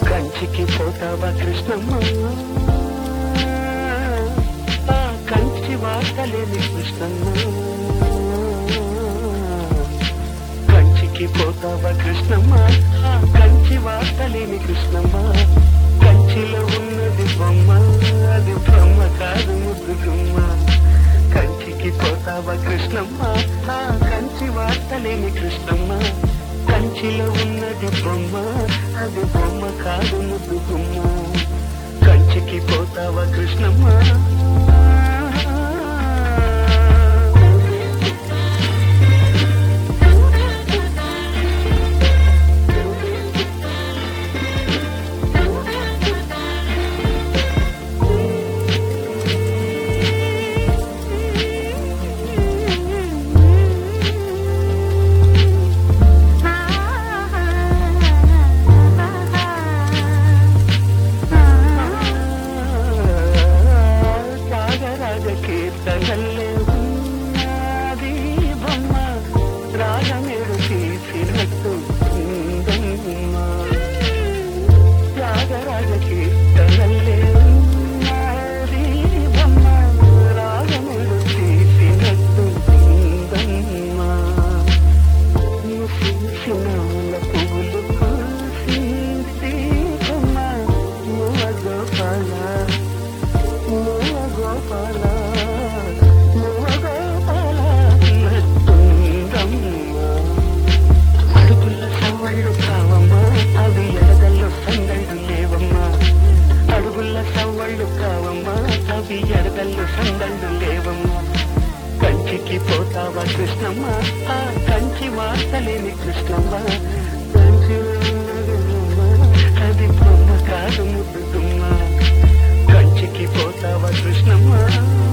కంచికి పోతావా కృష్ణమ్మ ఆ కంచి వార్తలేని కృష్ణమ్మ కంచికి పోతావా కృష్ణమ్మ ఆ కంచి వార్తలేని కృష్ణమ్మ కంచిలో ఉన్నది బొమ్మ అది బొమ్మ కాదు ముద్దు గుమ్మ కంచికి పోతావా కృష్ణమ్మ ఆ కంచి వార్తలేని కృష్ణమ్మ కంచిలో ఉన్నది బొమ్మ అది బొమ్మ కాదు ముద్దు గుమ్మ కంచికి పోతావా కృష్ణమ్మ త్యాగరాజ కీర్తనల్లే ఉన్నది బొమ్మ రాగమేడు తీసినట్టు ఉందమ్మ త్యాగరాజ కీర్తనల్లే ఉన్నది బొమ్మ రాగమేడు తీసినట్టు ఉందమ్మ ముసిముసినాల పువ్వులు పూసింది బొమ్మ మువ గోపాల మువ గోపాల మువ గోపాల నట్టుందమ్మ అడుగుల సవ్వళ్ళు కావమ్మా అవి ఎడదల్లో సందళ్ళు లేవమ్మా అడుగుల సవ్వళ్ళు కావమ్మా అవి ఎడదల్లో సందళ్ళు లేవమ్మా కంచికి పోతావా కృష్ణమ్మ ఆ కంచి వార్తలేని కృష్ణమ్మ కంచిలో ఉన్నది బొమ్మ, అది బొమ్మ కాదు ముద్దు దుమ్మ కంచికి పోతావా కృష్ణమ్మ